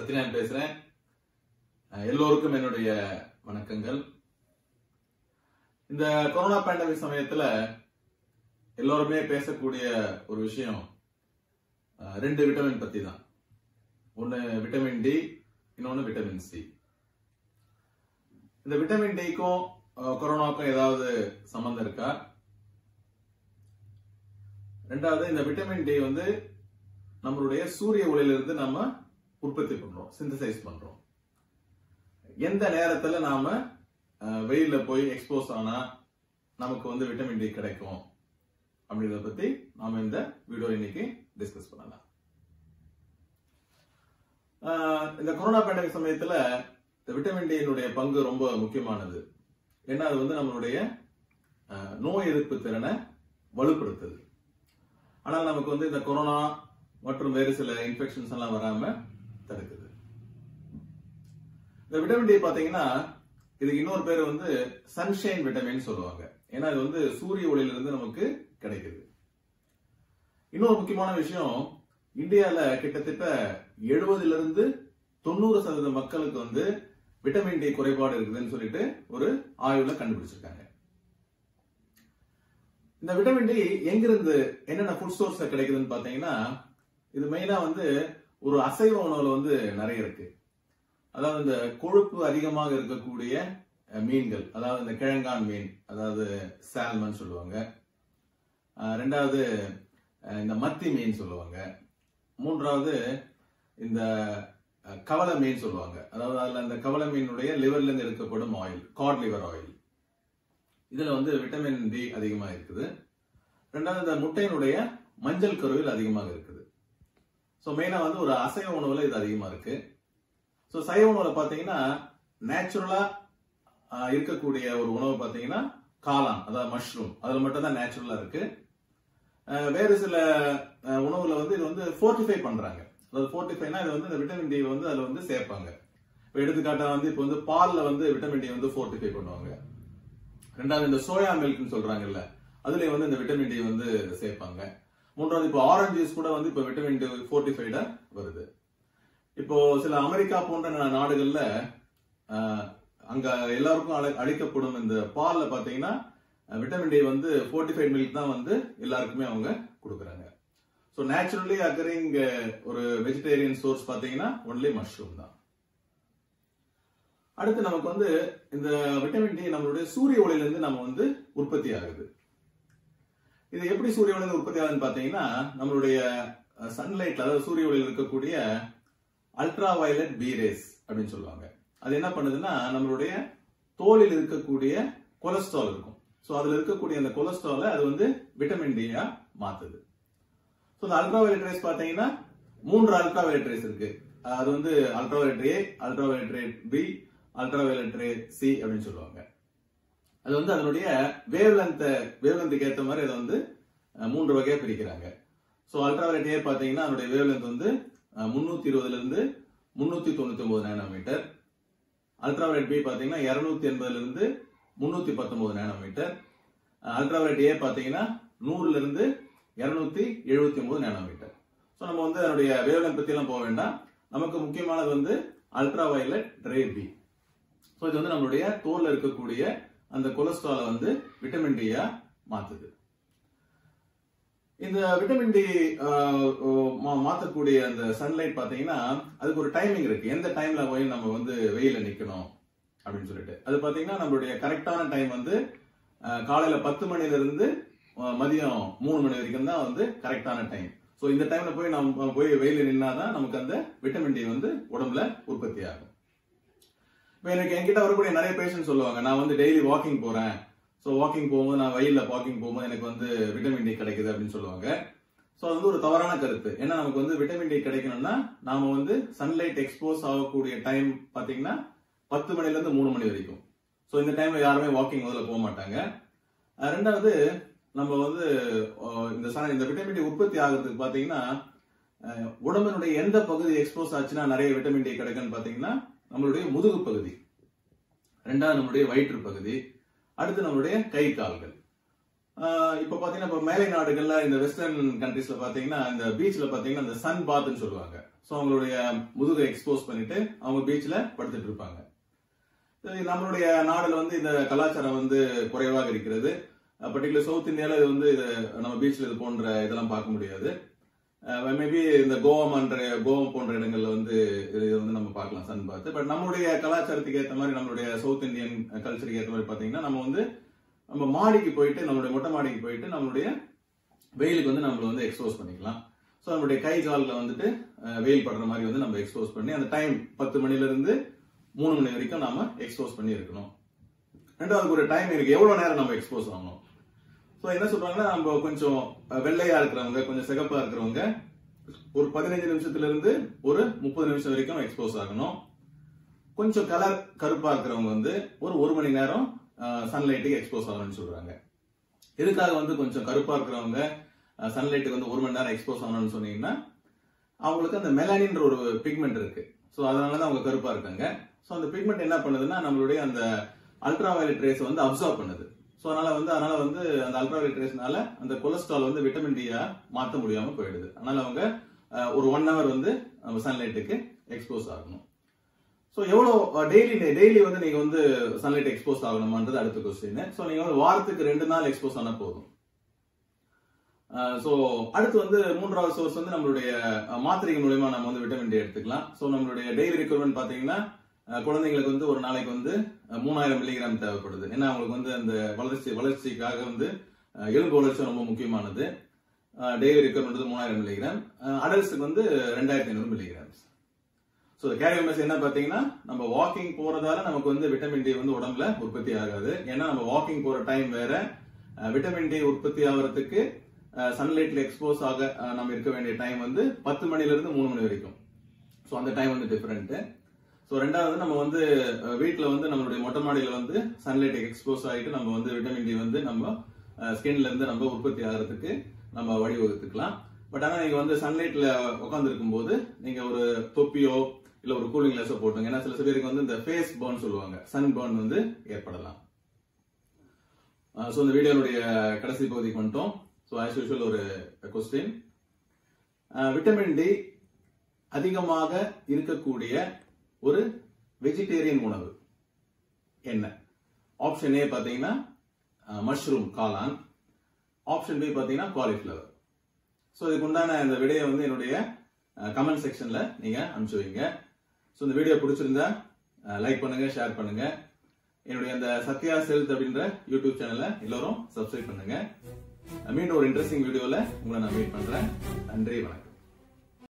சத்யநாராயண் பேசுறேன் அஹ் எல்லோருக்கும் என்னுடைய வணக்கங்கள் இந்த கொரோனா பேண்டமிக் சமயத்துல எல்லோருமே பேசக்கூடிய ஒரு விஷயம் அஹ், ரெண்டு விட்டமின் பத்தி தான் ஒன்னு விட்டமின் டி இன்னொன்னு விட்டமின் சி இந்த விட்டமின் டிக்கும் கொரோனாவுக்கும் ஏதாவது சம்பந்தம் இருக்கா ரெண்டாவது இந்த விட்டமின் டி வந்து நம்மளுடைய சூரிய ஒளியிலிருந்து நம்ம உற்பத்தி பண்றோம் சிந்தசைஸ் பண்றோம் எந்த நேரத்துல நாம அஹ், வெயில்ல போய் எக்ஸ்போஸ் ஆனா நமக்கு வந்து விட்டமின் டி கிடைக்கும் அப்படின்றத பத்தி நாம இந்த வீடியோ இன்னைக்கு டிஸ்கஸ் பண்ணலாம் அஹ், இந்த கொரோனா பேண்டமிக் சமயத்துல இந்த விட்டமின் டியினுடைய பங்கு ரொம்ப முக்கியமானது ஏன்னா அது வந்து நம்மளுடைய அஹ், நோய் எதிர்ப்பு திறனை வலுப்படுத்துது ஆனால் நமக்கு வந்து இந்த கொரோனா மற்றும் வேறு சில இன்ஃபெக்ஷன்ஸ் எல்லாம் வராம தடுக்குது இந்த விட்டமின் டி பாத்தீங்கன்னா இதுக்கு இன்னொரு பேர் வந்து சன்ஷைன் விட்டமின் சொல்லுவாங்க ஏன்னா இது வந்து சூரிய ஒளியில இருந்து நமக்கு கிடைக்குது இன்னொரு முக்கியமான விஷயம் இந்தியால கிட்டத்தட்ட எழுபதுல இருந்து தொண்ணூறு சதவீத மக்களுக்கு வந்து விட்டமின் டி குறைபாடு இருக்குதுன்னு சொல்லிட்டு ஒரு ஆய்வுல கண்டுபிடிச்சிருக்காங்க இந்த விட்டமின் டி எங்கிருந்து என்னென்ன ஃபுட் சோர்ஸ்ல கிடைக்குதுன்னு பாத்தீங்கன்னா இது மெயினா வந்து ஒரு அசைவ உணவுல வந்து நிறைய இருக்கு அதாவது இந்த கொழுப்பு அதிகமாக இருக்கக்கூடிய அஹ், மீன்கள் அதாவது இந்த கிழங்கான் மீன் அதாவது சால்மன் சொல்லுவாங்க அஹ், ரெண்டாவது அஹ், இந்த மத்தி மீன் சொல்லுவாங்க மூன்றாவது இந்த அஹ், கவலை மீன் சொல்லுவாங்க அதாவது அதுல இந்த கவலை மீனுடைய லிவர்ல இருந்து எடுக்கப்படும் ஆயில் காட் லிவர் ஆயில் இதுல வந்து விட்டமின் டி அதிகமா இருக்குது ரெண்டாவது இந்த முட்டையினுடைய மஞ்சள் கருவில் அதிகமாக இருக்குது ஸோ மெயினா வந்து ஒரு அசைவ உணவுல இது அதிகமா இருக்கு ஸோ சைவ உணவுல பாத்தீங்கன்னா நேச்சுரலா இருக்கக்கூடிய ஒரு உணவு பாத்தீங்கன்னா காளான் அதாவது மஷ்ரூம் அதுல மட்டும் தான் நேச்சுரலா இருக்கு அஹ், வேறு சில அஹ், உணவுல வந்து இது வந்து ஃபோர்ட்டிஃபை பண்றாங்க அதாவது ஃபோர்ட்டிஃபைனா இது வந்து இந்த விட்டமின் டி வந்து அதுல வந்து சேர்ப்பாங்க இப்போ எடுத்துக்காட்டா வந்து இப்போ வந்து பால்ல வந்து விட்டமின் டி வந்து ஃபோர்ட்டிஃபை பண்ணுவாங்க ரெண்டாவது இந்த சோயா மில்க்னு சொல்றாங்கல்ல அதுலயே வந்து இந்த விட்டமின் டி வந்து சேர்ப்பாங்க மூன்றாவது இப்போ ஆரஞ்சு ஜூஸ் கூட வந்து இப்போ விட்டமின் டி ஃபோர்ட்டிஃபைடா வருது இப்போ சில அமெரிக்கா போன்ற நா- நாடுகள்ல ஆஹ், அங்க எல்லாருக்கும் அளி- அளிக்கப்படும் இந்த பால்ல பாத்தீங்கன்னா அஹ், விட்டமின் டி வந்து ஃபோர்ட்டிஃபைட் மில்க் தான் வந்து எல்லாருக்குமே அவங்க கொடுக்குறாங்க ஸோ நேச்சுரலி அக்கரிங் ஒரு வெஜிடேரியன் சோர்ஸ் பாத்தீங்கன்னா ஒன்லி மஷ்ரூம் தான் அடுத்து நமக்கு வந்து இந்த விட்டமின் டி நம்மளுடைய சூரிய ஒளியில இருந்து நம்ம வந்து உற்பத்தி ஆகுது இது எப்படி சூரிய ஒளியில உற்பத்தி ஆகுதுன்னு பாத்தீங்கன்னா நம்மளுடைய சன்லைட்ல அதாவது சூரிய ஒளியில் இருக்கக்கூடிய அல்ட்ரா வயலட் பி ரேஸ் அப்படின்னு சொல்லுவாங்க அது என்ன பண்ணுதுன்னா நம்மளுடைய தோலில் இருக்கக்கூடிய கொலஸ்ட்ரால் இருக்கும் ஸோ அதுல இருக்கக்கூடிய அந்த கொலஸ்ட்ராலை அது வந்து விட்டமின் டியா மாத்துது ஸோ இந்த அல்ட்ரா வயலட் ரேஸ் பாத்தீங்கன்னா மூன்று அல்ட்ரா வயலட் ரேஸ் இருக்கு அது வந்து ultraviolet A ultraviolet ray B ultraviolet ray C அப்படின்னு சொல்லுவாங்க அது வந்து அதனுடைய வேவ் லென்த் வேவ் லென்த்துக்கு ஏற்ற மாதிரி அதை வந்து அஹ், மூன்று வகையா பிரிக்கிறாங்க ஸோ அல்ட்ரா வயலட் ஏ பாத்தீங்கன்னா அதனுடைய வேவ் லென்த் வந்து முன்னூத்தி இருபதுல இருந்து முன்னூத்தி தொண்ணூத்தி ஒன்பது நேனோமீட்டர் அல்ட்ரா வயலட் பி பாத்தீங்கன்னா இருநூத்தி எண்பதுல இருந்து முன்னூத்தி பத்தொன்பது நேனோமீட்டர் அல்ட்ரா வயலட் ஏ பாத்தீங்கன்னா நூறுல இருந்து இருநூத்தி எழுபத்தி ஒன்பது நேனோமீட்டர் ஸோ நம்ம வந்து அதனுடைய வேவ்லென்த் பத்தி எல்லாம் போக வேண்டாம் நமக்கு முக்கியமானது வந்து ultraviolet ray B so இது வந்து நம்மளுடைய தோல்ல இருக்கக்கூடிய அந்த கொலஸ்ட்ராலை வந்து விட்டமின் டியா மாத்துது இந்த விட்டமின் டி மாத்தக்கூடிய அந்த சன்லைட் பாத்தீங்கன்னா அதுக்கு ஒரு டைமிங் இருக்கு எந்த டைம்ல போய் நம்ம வந்து வெயில நிக்கணும் அப்படின்னு சொல்லிட்டு அது பாத்தீங்கன்னா நம்மளுடைய கரெக்டான டைம் வந்து அஹ், காலையில பத்து மணில இருந்து அஹ், மதியம் மூணு மணி வரைக்கும் தான் வந்து கரெக்டான டைம் ஸோ இந்த டைம்ல போய் நம்ம போய் வெயில நின்னாதான் நமக்கு அந்த விட்டமின் டி வந்து உடம்புல உற்பத்தி ஆகும் இப்போ எனக்கு என்கிட்ட வரக்கூடிய நிறைய பேஷண்ட் சொல்லுவாங்க நான் வந்து டெய்லி வாக்கிங் போறேன் ஸோ வாக்கிங் போகும்போது நான் வெயில்ல வாக்கிங் போகும்போது எனக்கு வந்து விட்டமின் டி கிடைக்குது அப்படின்னு சொல்லுவாங்க ஸோ அது வந்து ஒரு தவறான கருத்து ஏன்னா நமக்கு வந்து விட்டமின் டி கிடைக்கணும்னா நாம வந்து சன்லைட் எக்ஸ்போஸ் ஆகக்கூடிய டைம் பாத்தீங்கன்னா பத்து மணில இருந்து மூணு மணி வரைக்கும் ஸோ இந்த டைம்ல யாருமே வாக்கிங் முதல்ல போக மாட்டாங்க அஹ் ரெண்டாவது நம்ம வந்து அஹ் இந்த sun- இந்த விட்டமின் டி உற்பத்தி ஆகுறதுக்கு பாத்தீங்கன்னா அஹ் உடம்பினுடைய எந்த பகுதி எக்ஸ்போஸ் ஆச்சுன்னா நிறைய விட்டமின் டி கிடைக்குன்னு பாத்தீங்கன்னா நம்மளுடைய முதுகு பகுதி ரெண்டாவது நம்மளுடைய வயிற்று பகுதி அடுத்து நம்மளுடைய கை கால்கள் ஆஹ் இப்ப பாத்தீங்கன்னா இப்ப மேலை நாடுகள்ல இந்த வெஸ்டர்ன் கண்ட்ரீஸ்ல பாத்தீங்கன்னா இந்த பீச்ல பாத்தீங்கன்னா இந்த சன் பாத்னு சொல்லுவாங்க சோ அவங்களுடைய முதுகை எக்ஸ்போஸ் பண்ணிட்டு அவங்க பீச்ல படுத்துட்டு இருப்பாங்க சரி, நம்மளுடைய நாடுல வந்து இந்த கலாச்சாரம் வந்து குறைவாக இருக்கிறது பர்டிகுலர் சவுத் இந்தியால இது வந்து இது நம்ம பீச்ல இது போன்ற இதெல்லாம் பார்க்க முடியாது மேபி இந்த கோவம் கோவம் போன்ற இடங்கள்ல வந்து இது இது வந்து நம்ம பார்க்கலாம் சன் பாத் பட் நம்மளுடைய கலாச்சாரத்துக்கு ஏற்ற மாதிரி நம்மளுடைய சவுத் இந்தியன் கல்ச்சருக்கு ஏற்ற மாதிரி பாத்தீங்கன்னா நம்ம வந்து நம்ம மாடிக்கு போயிட்டு நம்மளுடைய மொட்டை மாடிக்கு போயிட்டு நம்மளுடைய வெயிலுக்கு வந்து நம்மள வந்து எக்ஸ்போஸ் பண்ணிக்கலாம் ஸோ நம்மளுடைய கை காலில் வந்துட்டு அஹ், வெயில் படுற மாதிரி வந்து நம்ம எக்ஸ்போஸ் பண்ணி அந்த டைம் பத்து மணில இருந்து மூணு மணி வரைக்கும் நாம எக்ஸ்போஸ் பண்ணி இருக்கணும் ரெண்டாவது ஒரு டைம் இருக்கு எவ்வளவு நேரம் நம்ம எக்ஸ்போஸ் ஆகணும் ஸோ என்ன சொல்றாங்கன்னா நம்ம கொஞ்சம் அஹ், வெள்ளையா இருக்கிறவங்க கொஞ்சம் சிகப்பா இருக்கிறவங்க ஒரு பதினஞ்சு நிமிஷத்துல இருந்து ஒரு முப்பது நிமிஷம் வரைக்கும் எக்ஸ்போஸ் ஆகணும் கொஞ்சம் கலர் கருப்பா இருக்கிறவங்க வந்து ஒரு ஒரு மணி நேரம் சன்லைட்டுக்கு எக்ஸ்போஸ் ஆகணும்னு சொல்றாங்க எதுக்காக வந்து கொஞ்சம் கருப்பா இருக்கிறவங்க சன்லைட்டுக்கு வந்து ஒரு மணி நேரம் எக்ஸ்போஸ் ஆகணும்னு சொன்னீங்கன்னா அவங்களுக்கு அந்த மெலானின்ற ஒரு பிக்மெண்ட் இருக்கு ஸோ அதனால தான் அவங்க கருப்பா இருக்காங்க ஸோ அந்த பிக்மெண்ட் என்ன பண்ணுதுன்னா நம்மளுடைய அந்த அல்ட்ரா வயலட் ரேஸ் வந்து அப்சர்வ் பண்ணுது ஸோ அதனால வந்து அதனால வந்து அந்த அல்ட்ரா வயலட் ரேஸ்னால அந்த கொலஸ்ட்ரால் வந்து விட்டமின் டியா மாற்ற முடியாம போயிடுது அதனால அவங்க அஹ், ஒரு ஒன் ஹவர் வந்து நம்ம சன்லைட்டுக்கு எக்ஸ்போஸ் ஆகணும் ஸோ எவ்வளோ டெய்லி டெய்லி வந்து நீங்க வந்து சன்லைட் எக்ஸ்போஸ் ஆகணுமான்றது அடுத்த கொஸ்டின் ஸோ நீங்க வந்து வாரத்துக்கு ரெண்டு நாள் எக்ஸ்போஸ் ஆனா போதும் ஸோ அடுத்து வந்து மூன்றாவது சோர்ஸ் வந்து நம்மளுடைய அஹ், மாத்திரைகள் மூலயமா நம்ம வந்து விட்டமின் டி எடுத்துக்கலாம் ஸோ நம்மளுடைய டெய்லி ரெக்யர்மெண்ட் பாத்தீங்கன்னா அஹ், குழந்தைங்களுக்கு வந்து ஒரு நாளைக்கு வந்து அஹ், மூணாயிரம் மில்லிகிராம் தேவைப்படுது ஏன்னா அவங்களுக்கு வந்து அந்த வளர்ச்சி வளர்ச்சிக்காக வந்து அஹ், எலும்பு வளர்ச்சி ரொம்ப முக்கியமானது டெய்லி ரெக்யர்மெண்ட் வந்து மூணாயிரம் மில்லிகிராம் அடல்ட்ஸுக்கு வந்து ரெண்டாயிரத்தி ஐநூறு மில்லிகிராம்ஸ் ஸோ கேரியோமஸ் என்ன பார்த்தீங்கன்னா நம்ம வாக்கிங் போறதால நமக்கு வந்து விட்டமின் டி வந்து உடம்புல உற்பத்தி ஆகாது ஏன்னா நம்ம வாக்கிங் போற டைம் வேற விட்டமின் டி உற்பத்தி ஆகிறதுக்கு சன்லைட்ல எக்ஸ்போஸ் ஆக அஹ், நம்ம இருக்க வேண்டிய டைம் வந்து பத்து மணில இருந்து மூணு மணி வரைக்கும் ஸோ அந்த டைம் வந்து டிஃப்ரெண்ட் ஸோ ரெண்டாவது நம்ம வந்து வீட்டில் வந்து நம்மளுடைய மொட்டை மாடியில வந்து சன்லைட் எக்ஸ்போஸ் ஆகிட்டு நம்ம வந்து விட்டமின் டி வந்து நம்ம ஸ்கின்ல இருந்து நம்ம உற்பத்தி ஆகிறதுக்கு நம்ம வழிவகுத்துக்கலாம் பட் ஆனால் நீங்க வந்து சன்லைட்ல உட்கார்ந்து இருக்கும்போது நீங்க ஒரு தொப்பியோ இல்ல ஒரு கூலிங் கிளாஸோ போட்டுங்க ஏன்னா சில பேருக்கு வந்து இந்த ஃபேஸ் பர்ன் சொல்லுவாங்க சன் பர்ன் வந்து ஏற்படலாம் ஸோ இந்த வீடியோனுடைய கடைசி பகுதிக்கு வந்துட்டோம் ஸோ ஆஸ் யூஷுவல் ஒரு கொஸ்டின் விட்டமின் டி அதிகமாக இருக்கக்கூடிய ஒரு வெஜிடேரியன் உணவு என்ன ஆப்ஷன் ஏ பார்த்தீங்கன்னா மஷ்ரூம் காளான் ஆப்ஷன் பி பார்த்தீங்கன்னா காலிஃப்ளவர் ஸோ இதுக்கு உண்டான இந்த விடையை வந்து என்னுடைய கமெண்ட் செக்ஷன்ல நீங்க அனுப்பிச்சு வைங்க ஸோ இந்த வீடியோ பிடிச்சிருந்தா லைக் பண்ணுங்க ஷேர் பண்ணுங்க என்னுடைய அந்த சத்யா செல்த் அப்படின்ற யூடியூப் சேனலை எல்லாரும் சப்ஸ்கிரைப் பண்ணுங்க மீண்டும் ஒரு இன்ட்ரெஸ்டிங் வீடியோல உங்களை நான் மீட் பண்றேன் நன்றி வணக்கம்